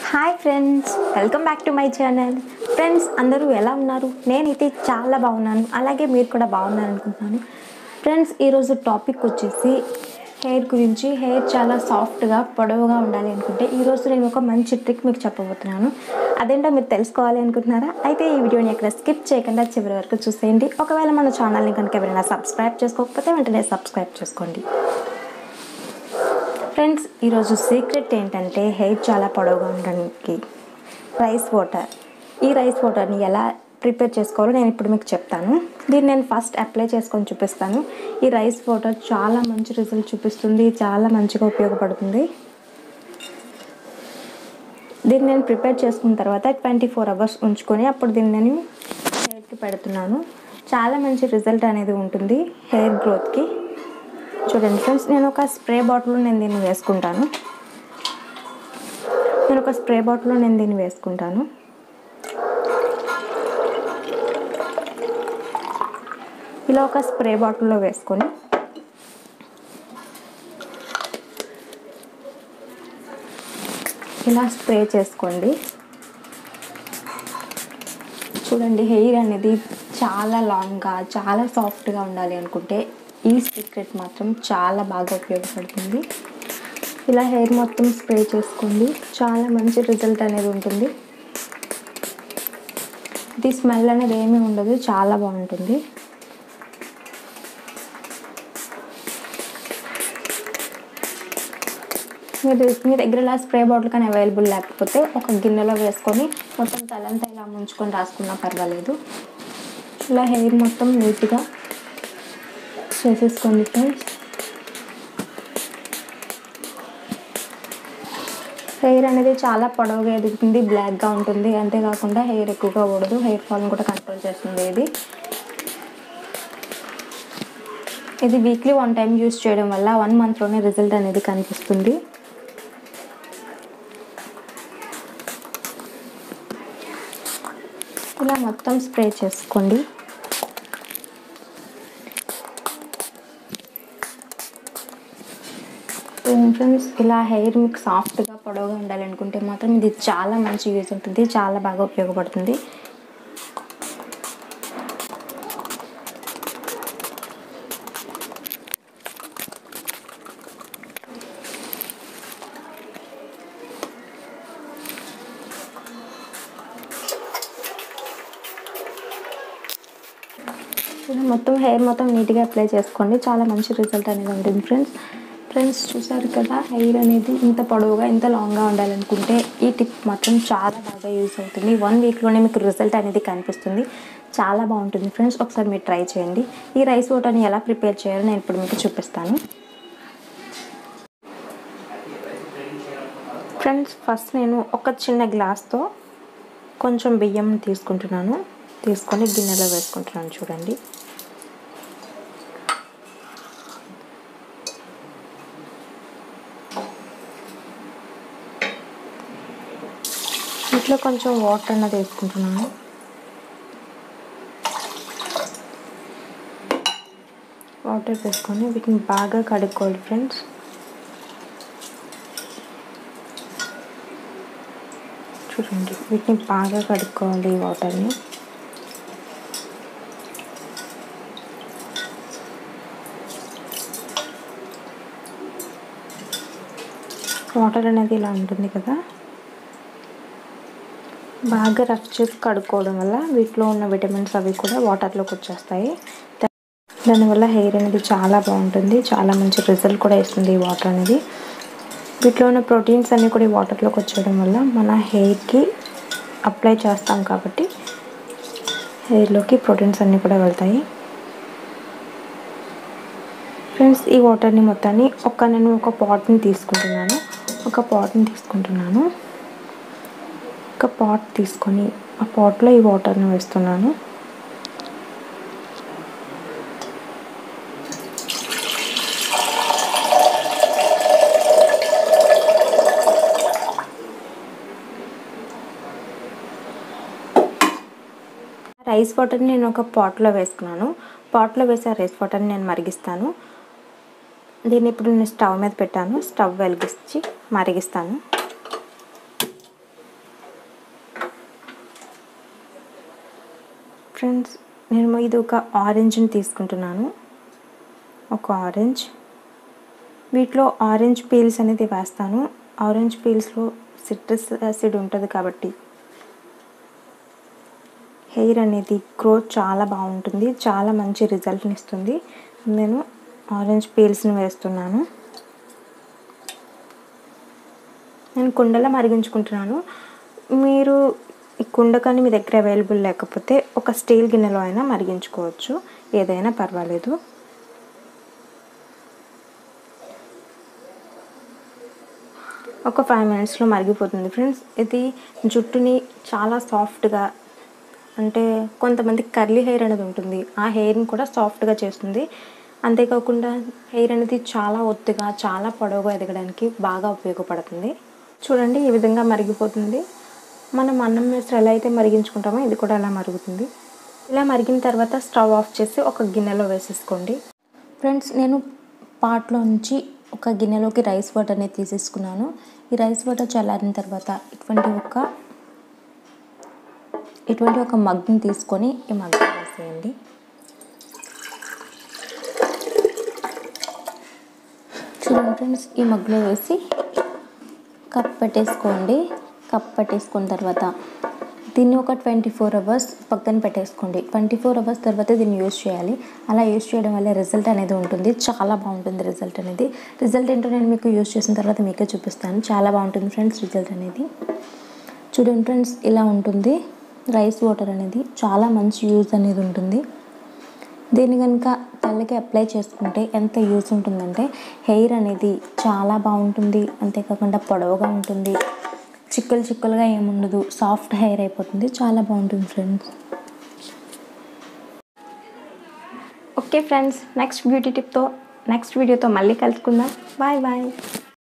hi friends welcome back to my channel friends అందరూ ఎలా ఉన్నారు నేనైతే చాలా బాగున్నాను అలాగే మీరు కూడా బాగున్నారు అనుకుంటున్నాను ఫ్రెండ్స్ ఈరోజు టాపిక్ వచ్చేసి హెయిర్ గురించి హెయిర్ చాలా సాఫ్ట్గా పొడవుగా ఉండాలి అనుకుంటే ఈరోజు నేను ఒక మంచి ట్రిక్ మీకు చెప్పబోతున్నాను అదేంటో మీరు తెలుసుకోవాలి అనుకుంటున్నారా అయితే ఈ వీడియోని ఎక్కడ స్కిప్ చేయకుండా చివరి వరకు చూసేయండి ఒకవేళ మన ఛానల్ని కనుక ఎవరైనా సబ్స్క్రైబ్ చేసుకోకపోతే వెంటనే సబ్స్క్రైబ్ చేసుకోండి ఫ్రెండ్స్ ఈరోజు సీక్రెట్ ఏంటంటే హెయిర్ చాలా పొడవుగా ఉండడానికి రైస్ వాటర్ ఈ రైస్ వాటర్ని ఎలా ప్రిపేర్ చేసుకోవాలో నేను ఇప్పుడు మీకు చెప్తాను దీన్ని నేను ఫస్ట్ అప్లై చేసుకొని చూపిస్తాను ఈ రైస్ వాటర్ చాలా మంచి రిజల్ట్ చూపిస్తుంది చాలా మంచిగా ఉపయోగపడుతుంది దీన్ని నేను ప్రిపేర్ చేసుకున్న తర్వాత ట్వంటీ ఫోర్ అవర్స్ ఉంచుకొని అప్పుడు దీన్ని నేను హెయిర్కి పెడుతున్నాను చాలా మంచి రిజల్ట్ అనేది ఉంటుంది హెయిర్ గ్రోత్కి చూడండి ఫ్రెండ్స్ నేను ఒక స్ప్రే బాటిల్లో నేను దీన్ని వేసుకుంటాను నేను ఒక స్ప్రే బాటిల్లో నేను దీన్ని వేసుకుంటాను ఇలా ఒక స్ప్రే బాటిల్లో వేసుకొని ఇలా స్ప్రే చేసుకోండి చూడండి హెయిర్ అనేది చాలా లాంగ్గా చాలా సాఫ్ట్గా ఉండాలి అనుకుంటే ఈ సీక్రెట్ మాత్రం చాలా బాగా ఉపయోగపడుతుంది ఇలా హెయిర్ మొత్తం స్ప్రే చేసుకోండి చాలా మంచి రిజల్ట్ అనేది ఉంటుంది ఇది స్మెల్ అనేది ఏమీ ఉండదు చాలా బాగుంటుంది మీరు మీ దగ్గర ఇలా స్ప్రే బాటిల్ కానీ అవైలబుల్ లేకపోతే ఒక గిన్నెలో వేసుకొని మొత్తం తలంతా ఇలా ముంచుకొని రాసుకున్నా పర్వాలేదు ఇలా హెయిర్ మొత్తం నీట్గా చేసేసుకోండి ఫ్రెండ్స్ హెయిర్ అనేది చాలా పొడవుగా ఎదుగుతుంది బ్లాక్గా ఉంటుంది అంతేకాకుండా హెయిర్ ఎక్కువగా ఊడదు హెయిర్ ఫాల్ని కూడా కంట్రోల్ చేస్తుంది ఇది ఇది వీక్లీ వన్ టైం యూస్ చేయడం వల్ల వన్ మంత్లోనే రిజల్ట్ అనేది కనిపిస్తుంది ఇలా మొత్తం స్ప్రే చేసుకోండి ఫ్రెండ్స్ ఇలా హెయిర్ మీకు సాఫ్ట్గా పొడవుగా ఉండాలనుకుంటే మాత్రం ఇది చాలా మంచి యూజ్ ఉంటుంది చాలా బాగా ఉపయోగపడుతుంది ఇలా మొత్తం హెయిర్ మొత్తం నీట్గా అప్లై చేసుకోండి చాలా మంచి రిజల్ట్ అనేది ఉంటుంది ఫ్రెండ్స్ ఫ్రెండ్స్ చూసారు కదా హెయిర్ అనేది ఇంత పొడవుగా ఇంత లాంగ్గా ఉండాలనుకుంటే ఈ టిప్ మాత్రం చాలా బాగా యూజ్ అవుతుంది వన్ వీక్లోనే మీకు రిజల్ట్ అనేది కనిపిస్తుంది చాలా బాగుంటుంది ఫ్రెండ్స్ ఒకసారి మీరు ట్రై చేయండి ఈ రైస్ వాటర్ని ఎలా ప్రిపేర్ చేయాలో నేను ఇప్పుడు మీకు చూపిస్తాను ఫ్రెండ్స్ ఫస్ట్ నేను ఒక చిన్న గ్లాస్తో కొంచెం బియ్యం తీసుకుంటున్నాను తీసుకొని గిన్నెలో వేసుకుంటున్నాను చూడండి ఇట్లా కొంచెం వాటర్ అన్నది వేసుకుంటున్నాను వాటర్ వేసుకొని వీటిని బాగా కడుక్కోవాలి ఫ్రెండ్స్ చూడండి వీటిని బాగా కడుక్కోవాలి ఈ వాటర్ని వాటర్ అనేది ఇలా ఉంటుంది కదా బాగా రఫ్ చేసి కడుక్కోవడం వల్ల వీటిలో ఉన్న విటమిన్స్ అవి కూడా వాటర్లోకి వచ్చేస్తాయి దానివల్ల హెయిర్ అనేది చాలా బాగుంటుంది చాలా మంచి రిజల్ట్ కూడా ఇస్తుంది ఈ వాటర్ అనేది వీటిలో ఉన్న ప్రోటీన్స్ అన్నీ కూడా ఈ వాటర్లోకి వచ్చేయడం వల్ల మన హెయిర్కి అప్లై చేస్తాం కాబట్టి హెయిర్లోకి ప్రోటీన్స్ అన్నీ కూడా వెళ్తాయి ఫ్రెండ్స్ ఈ వాటర్ని మొత్తాన్ని ఒక నేను ఒక పాట్ని తీసుకుంటున్నాను ఒక పాట్ని తీసుకుంటున్నాను ఒక పాట్ తీసుకొని ఆ పాట్లో ఈ వాటర్ని వేస్తున్నాను రైస్ వాటర్ని నేను ఒక పాట్లో వేసుకున్నాను పాట్లో వేసే రైస్ వాటర్ని నేను మరిగిస్తాను దీన్ని ఇప్పుడు నేను స్టవ్ మీద పెట్టాను స్టవ్ వెలిగించి మరిగిస్తాను ఫ్రెండ్స్ నేను ఇది ఒక ఆరెంజ్ని తీసుకుంటున్నాను ఒక ఆరెంజ్ వీటిలో ఆరెంజ్ పీల్స్ అనేది వేస్తాను ఆరెంజ్ పీల్స్లో సిట్రస్ యాసిడ్ ఉంటుంది కాబట్టి హెయిర్ అనేది గ్రోత్ చాలా బాగుంటుంది చాలా మంచి రిజల్ట్ని ఇస్తుంది నేను ఆరెంజ్ పీల్స్ని వేస్తున్నాను నేను కుండలో మరిగించుకుంటున్నాను మీరు ఈ కుండ కానీ మీ దగ్గర అవైలబుల్ లేకపోతే ఒక స్టీల్ గిన్నెలో అయినా మరిగించుకోవచ్చు ఏదైనా పర్వాలేదు ఒక ఫైవ్ మినిట్స్లో మరిగిపోతుంది ఫ్రెండ్స్ ఇది జుట్టుని చాలా సాఫ్ట్గా అంటే కొంతమంది కర్లీ హెయిర్ అనేది ఉంటుంది ఆ హెయిర్ని కూడా సాఫ్ట్గా చేస్తుంది అంతేకాకుండా హెయిర్ అనేది చాలా ఒత్తుగా చాలా పొడవుగా ఎదగడానికి బాగా ఉపయోగపడుతుంది చూడండి ఈ విధంగా మరిగిపోతుంది మనం అన్నం వేసి ఎలా అయితే మరిగించుకుంటామో ఇది కూడా అలా మరుగుతుంది ఇలా మరిగిన తర్వాత స్టవ్ ఆఫ్ చేసి ఒక గిన్నెలో వేసేసుకోండి ఫ్రెండ్స్ నేను పాట్లో నుంచి ఒక గిన్నెలోకి రైస్ వాటర్ అనేది తీసేసుకున్నాను ఈ రైస్ వాటర్ చల్లారిన తర్వాత ఇటువంటి ఒక ఇటువంటి ఒక మగ్ని తీసుకొని ఈ మగ్గు వేసేయండి చూడండి ఫ్రెండ్స్ ఈ మగ్గులో వేసి కప్ పెట్టేసుకోండి కప్ పెట్టేసుకున్న తర్వాత దీన్ని ఒక ట్వంటీ ఫోర్ అవర్స్ పక్కన పెట్టేసుకోండి ట్వంటీ ఫోర్ అవర్స్ తర్వాత దీన్ని యూజ్ చేయాలి అలా యూజ్ చేయడం వల్ల రిజల్ట్ అనేది ఉంటుంది చాలా బాగుంటుంది రిజల్ట్ అనేది రిజల్ట్ ఏంటో నేను మీకు యూజ్ చేసిన తర్వాత మీకే చూపిస్తాను చాలా బాగుంటుంది ఫ్రెండ్స్ రిజల్ట్ అనేది చూడండి ఫ్రెండ్స్ ఇలా ఉంటుంది రైస్ వాటర్ అనేది చాలా మంచి యూజ్ అనేది ఉంటుంది దీన్ని కనుక తలకి అప్లై చేసుకుంటే ఎంత యూజ్ ఉంటుందంటే హెయిర్ అనేది చాలా బాగుంటుంది అంతేకాకుండా పొడవుగా ఉంటుంది చిక్కులు చిక్కులుగా ఏముండదు సాఫ్ట్ హెయిర్ అయిపోతుంది చాలా బాగుంటుంది friends okay friends next beauty టిప్తో నెక్స్ట్ వీడియోతో మళ్ళీ కలుసుకుందాం బాయ్ బాయ్